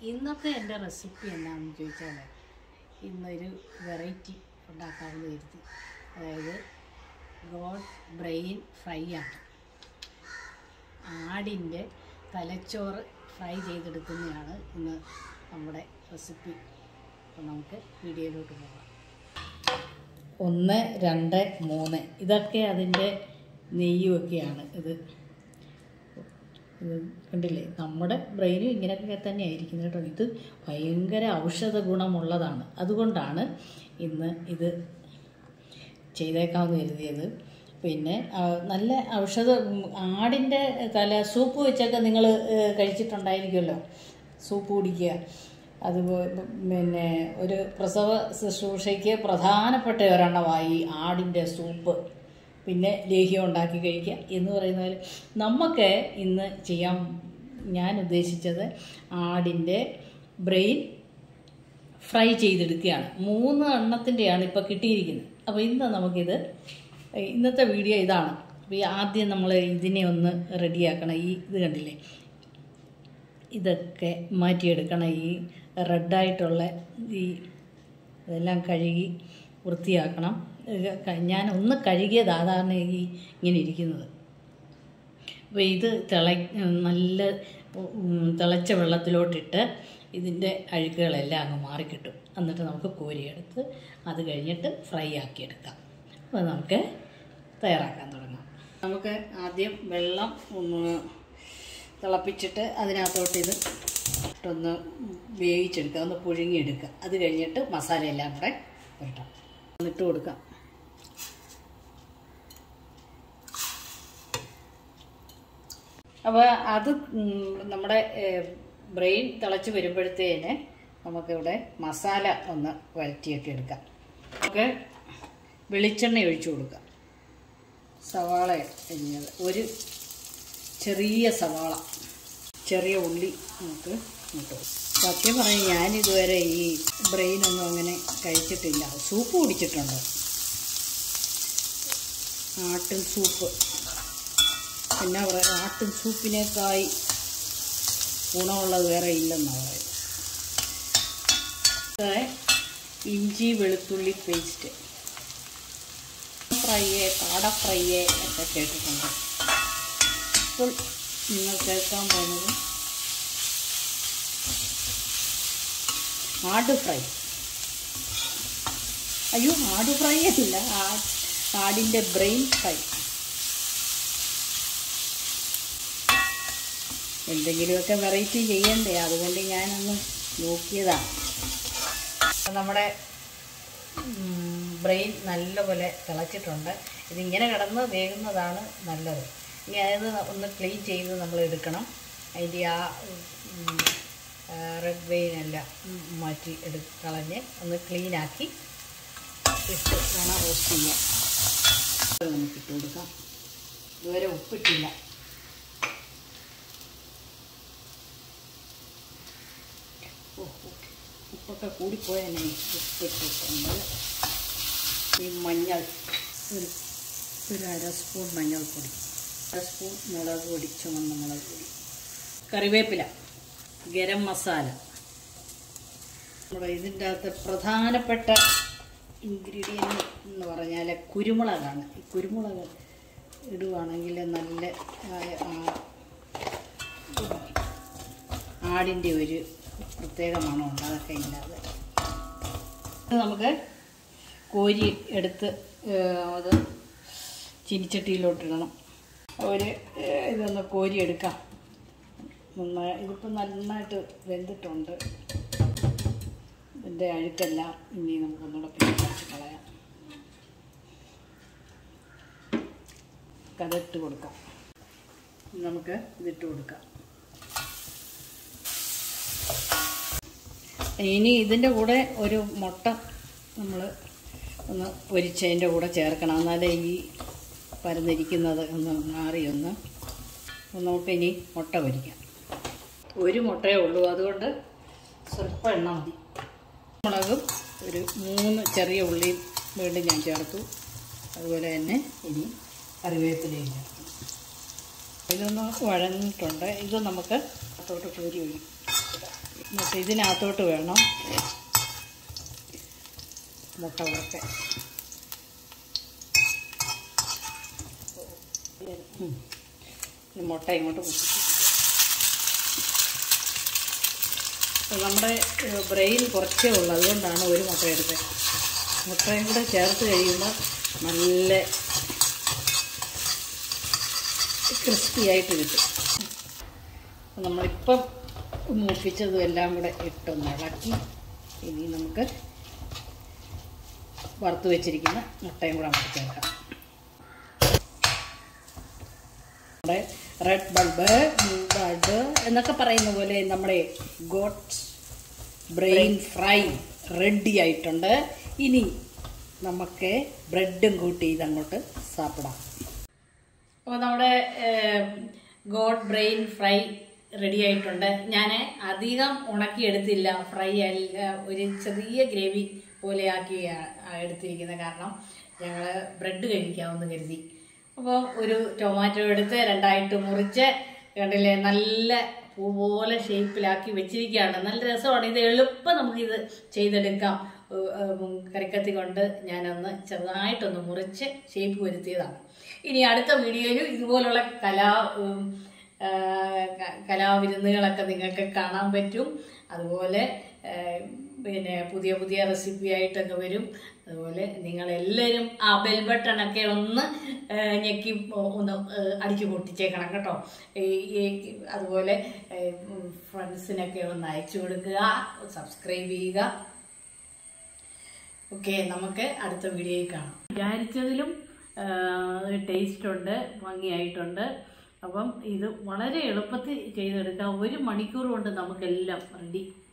ഇന്നത്തെ എൻ്റെ റെസിപ്പി എന്താണെന്ന് ചോദിച്ചാൽ ഇന്നൊരു വെറൈറ്റി ഉണ്ടാക്കാമെന്ന് കരുതി അതായത് ഗോഡ് ബ്രെയിൻ ഫ്രൈ ആണ് ആടിൻ്റെ തലച്ചോറ് ഫ്രൈ ചെയ്തെടുക്കുന്നതാണ് ഇന്ന് നമ്മുടെ റെസിപ്പി അപ്പോൾ നമുക്ക് വീഡിയോയിലോട്ട് പോകാം ഒന്ന് രണ്ട് മൂന്ന് ഇതൊക്കെ അതിൻ്റെ നെയ്യുമൊക്കെയാണ് ഇത് ഇത് കണ്ടില്ലേ നമ്മുടെ ബ്രെയിനും ഇങ്ങനെയൊക്കെ തന്നെ ആയിരിക്കും കേട്ടോ ഇത് ഭയങ്കര ഔഷധ ഗുണമുള്ളതാണ് അതുകൊണ്ടാണ് ഇന്ന് ഇത് ചെയ്തേക്കാമെന്ന് കരുതിയത് പിന്നെ ആ, നല്ല ഔഷധ ഉം, ആടിൻ്റെ തല സൂപ്പ് വെച്ചൊക്കെ നിങ്ങൾ കഴിച്ചിട്ടുണ്ടായിരിക്കുമല്ലോ സൂപ്പ് കുടിക്കുക അതുപോലെ പിന്നെ ഒരു പ്രസവ ശുശ്രൂഷയ്ക്ക് പ്രധാനപ്പെട്ട ഒരെണ്ണമായി ആടിൻ്റെ സൂപ്പ് പിന്നെ ലേഹ്യം ഉണ്ടാക്കി കഴിക്കുക എന്ന് പറയുന്ന പോലെ നമുക്ക് ഇന്ന് ചെയ്യാൻ ഞാൻ ഉദ്ദേശിച്ചത് ആടിൻ്റെ ബ്രെയിൻ ഫ്രൈ ചെയ്തെടുക്കുകയാണ് മൂന്ന് എണ്ണത്തിൻ്റെയാണ് ഇപ്പോൾ കിട്ടിയിരിക്കുന്നത് അപ്പോൾ ഇന്ന് നമുക്കിത് ഇന്നത്തെ വീഡിയോ ഇതാണ് അപ്പോൾ ഈ ആദ്യം നമ്മൾ ഇതിനെ ഒന്ന് റെഡിയാക്കണം ഈ ഇത് കണ്ടില്ലേ ഇതൊക്കെ മാറ്റിയെടുക്കണം ഈ റെഡായിട്ടുള്ള ഈ ഇതെല്ലാം കഴുകി വൃത്തിയാക്കണം ഇത് ക- ഞാൻ ഒന്ന് കഴുകിയത് സാധാരണ ഈ ഇങ്ങനെ ഇരിക്കുന്നത് അപ്പോൾ ഇത് തിള നല്ല ഉം, തിളച്ച വെള്ളത്തിലോട്ടിട്ട് ഇതിൻ്റെ അഴുക്കുകളെല്ലാം അങ്ങ് മാറിക്കിട്ടും എന്നിട്ട് നമുക്ക് കോരിയെടുത്ത് അത് കഴിഞ്ഞിട്ട് ഫ്രൈ ആക്കിയെടുക്കാം അപ്പോൾ നമുക്ക് തയ്യാറാക്കാൻ തുടങ്ങാം നമുക്ക് ആദ്യം വെള്ളം ഒന്ന് തിളപ്പിച്ചിട്ട് അതിനകത്തോട്ട് ഇത് ഇട്ടൊന്ന് വേവിച്ചെടുക്കുക ഒന്ന് പുഴുങ്ങിയെടുക്കുക അത് കഴിഞ്ഞിട്ട് മസാലയെല്ലാം കൂടെ പുരട്ടാം ഇട്ട് കൊടുക്കാം അപ്പോൾ അത് ഉം, നമ്മുടെ ബ്രെയിൻ തിളച്ച് വരുമ്പോഴത്തേന് നമുക്കിവിടെ മസാല ഒന്ന് വരട്ടിയൊക്കെ എടുക്കാം നമുക്ക് വെളിച്ചെണ്ണ ഒഴിച്ചു കൊടുക്കാം സവാള അരിഞ്ഞത് ഒരു ചെറിയ സവാള ചെറിയ ഉള്ളി നമുക്ക് ഇട്ടു സത്യം പറഞ്ഞാൽ ഞാനിതുവരെ ഈ ബ്രെയിനൊന്നും അങ്ങനെ കഴിച്ചിട്ടില്ല സൂപ്പ് കുടിച്ചിട്ടുണ്ട് ആട്ടിൻ സൂപ്പ് പിന്നെ പറയുക ആട്ടിൻ സൂപ്പിനേക്കായി ഗുണമുള്ളത് വേറെ ഇല്ലെന്നാണ് പറയുന്നത് ഇത് ഇഞ്ചി വെളുത്തുള്ളി പേസ്റ്റ് ഫ്രൈ കാട ഫ്രൈ ഒക്കെ കേട്ടിട്ടുണ്ട് ഇപ്പോൾ നിങ്ങൾ കേൾക്കാൻ പോകുന്നത് ആട് ഫ്രൈ അയ്യോ ആട് ഫ്രൈ അല്ല ആ- ആടിൻ്റെ ബ്രെയിൻ ഫ്രൈ എന്തെങ്കിലുമൊക്കെ വെറൈറ്റി ചെയ്യണ്ടേ അതുകൊണ്ട് ഞാനൊന്ന് നോക്കിയതാണ് അപ്പോൾ നമ്മുടെ ബ്രെയിൻ നല്ലപോലെ തിളച്ചിട്ടുണ്ട് ഇതിങ്ങനെ കിടന്ന് വേകുന്നതാണ് നല്ലത് ഇനി അത് ഒന്ന് ക്ലീൻ ചെയ്ത് നമ്മൾ എടുക്കണം അതിൻ്റെ ആ റെഡ് വെയിനെല്ലാം മാറ്റി എടു കളഞ്ഞ് ഒന്ന് ക്ലീനാക്കി ഇട്ട് വേണം റോസ്റ്റ് ചെയ്യാൻ അത് നമുക്ക് ഇട്ട് കൊടുക്കാം ഇതുവരെ ഉപ്പിട്ടില്ല ഓ ഓക്കെ ഉപ്പൊക്കെ കൂടിപ്പോയെന്നെ ഉപ്പിട്ടിട്ടുണ്ട് ഈ മഞ്ഞൾ ഒരു ഒരു അര സ്പൂൺ മഞ്ഞൾപ്പൊടി അര സ്പൂൺ മുളക് പൊടി ചുവന്ന മുളക് പൊടി കറിവേപ്പില ഗരം മസാല നമ്മുടെ ഇതിൻ്റെ അകത്ത് പ്രധാനപ്പെട്ട ഇൻഗ്രീഡിയൻറ്റ് എന്ന് പറഞ്ഞാൽ കുരുമുളകാണ് ഈ കുരുമുളക് ഇടുവാണെങ്കിൽ നല്ല ആ, ആ, ആടിൻ്റെ ഒരു പ്രത്യേക മണമുണ്ട് അതൊക്കെ ഇല്ലാതെ ഇത് നമുക്ക് കോരി എടുത്ത് ഏഹ്, അത് ചീനിച്ചട്ടിയിലോട്ടിടണം ഒരു ഏഹ്, ഇതൊന്ന് കോരി എടുക്കാം നന്നായി ഇതിപ്പോൾ നന്നായിട്ട് വെന്തിട്ടുണ്ട് ഇതിൻ്റെ അഴുക്കെല്ലാം ഇനി നമുക്കൊന്നുകൂടെ പിടിച്ച് കളയാം കഥട്ട് കൊടുക്കാം നമുക്ക് ഇതിട്ട് കൊടുക്കാം ഇനി ഇതിൻ്റെ കൂടെ ഒരു മുട്ട നമ്മൾ ഒന്ന് പൊരിച്ചതിൻ്റെ കൂടെ ചേർക്കണം എന്നാലേ ഈ പരന്നിരിക്കുന്നത് ഒന്ന് മാറി ഒന്ന് ഒന്ന് നമുക്ക് ഇനി മുട്ട പൊരിക്കാം ഒരു മുട്ടയേ ഉള്ളൂ അതുകൊണ്ട് സ്വല്പം എണ്ണ മതി മുളകും ഒരു മൂന്ന് ചെറിയ ഉള്ളിയും വീണ്ടും ഞാൻ ചേർത്തു അതുപോലെ തന്നെ ഇനി കറിവേപ്പിലയും ചേർക്കും ഇതൊന്ന് വഴങ്ങിയിട്ടുണ്ട് ഇത് നമുക്ക് അത്തോട്ട് കോരി ഒഴി എന്നിട്ട് ഇതിനകത്തോട്ട് വേണം മുട്ട വറുക്കാൻ ഉം. ഈ മുട്ട ഇങ്ങോട്ട് കുത്തിച്ചു നമ്മുടെ ബ്രെയിൻ കുറച്ചേ ഉള്ളൂ അതുകൊണ്ടാണ് ഒരു മുട്ട എടുത്തത് മുട്ടയും കൂടെ ചേർത്ത് കഴിയുമ്പോൾ നല്ല ക്രിസ്പി ആയിട്ട് കിട്ടും അപ്പോൾ നമ്മളിപ്പം മൂപ്പിച്ചതും എല്ലാം കൂടെ ഇട്ടൊന്ന് ഇളക്കി ഇനി നമുക്ക് വറുത്ത് വെച്ചിരിക്കുന്ന മുട്ടയും കൂടെ അങ്ങോട്ട് ചേർക്കാം നമ്മുടെ റെഡ് ബൾബ് ബ്ലൂ ബൾബ് എന്നൊക്കെ പറയുന്ന പോലെ നമ്മുടെ ഗോട്ട് ബ്രെയിൻ ഫ്രൈ റെഡി ആയിട്ടുണ്ട് ഇനി നമുക്ക് ബ്രെഡും കൂട്ടി ഇതങ്ങോട്ട് സാപ്പിടാം അപ്പോൾ നമ്മുടെ ഗോഡ് ബ്രെയിൻ ഫ്രൈ റെഡി ആയിട്ടുണ്ട് ഞാൻ അധികം ഉണക്കിയെടുത്തില്ല ഫ്രൈ അല്ല ഒരു ചെറിയ ഗ്രേവി പോലെ ആക്കി എടുത്തിരിക്കുന്നത് കാരണം ഞങ്ങൾ ബ്രെഡ് കഴിക്കാമെന്ന് കരുതി അപ്പോൾ ഒരു ടൊമാറ്റോ എടുത്ത് രണ്ടായിട്ട് മുറിച്ച് കണ്ടില്ലേ നല്ല പൂ പോലെ ഷേപ്പിലാക്കി വെച്ചിരിക്കുകയാണ് നല്ല രസമാണ് ഇത് എളുപ്പം നമുക്കിത് ചെയ്തെടുക്കാം ഏഹ് ഉം കറിക്കത്തി കൊണ്ട് ഞാനൊന്ന് ചെറുതായിട്ടൊന്ന് മുറിച്ച് ഷേപ്പ് വരുത്തിയതാണ് ഇനി അടുത്ത വീഡിയോയിൽ ഇതുപോലുള്ള കലാ ഉം, ആ, ക- കലാവിരുന്നുകളൊക്കെ നിങ്ങൾക്ക് കാണാൻ പറ്റും അതുപോലെ ആ, പിന്നെ പുതിയ പുതിയ റെസിപ്പി ആയിട്ടൊക്കെ വരും അതുപോലെ നിങ്ങളെല്ലാവരും ആ ബെൽ ബട്ടണൊക്കെ ഒന്ന് ആ, ഞെക്കി ഒന്ന് ആ, അടിച്ചു പൊട്ടിച്ചേക്കണം കേട്ടോ ഈ- ഈ അതുപോലെ ഫ്രണ്ട്സിനൊക്കെ ഒന്ന് അയച്ചു കൊടുക്കുക സബ്സ്ക്രൈബ് ചെയ്യുക ഓക്കെ നമുക്ക് അടുത്ത വീഡിയോയിൽ കാണാം വിചാരിച്ചതിലും ടേസ്റ്റ് ഉണ്ട് ഭംഗിയായിട്ടുണ്ട് അപ്പം ഇത് വളരെ എളുപ്പത്തിൽ ചെയ്തെടുക്കാം ഒരു മണിക്കൂർ കൊണ്ട് നമുക്കെല്ലാം റെഡി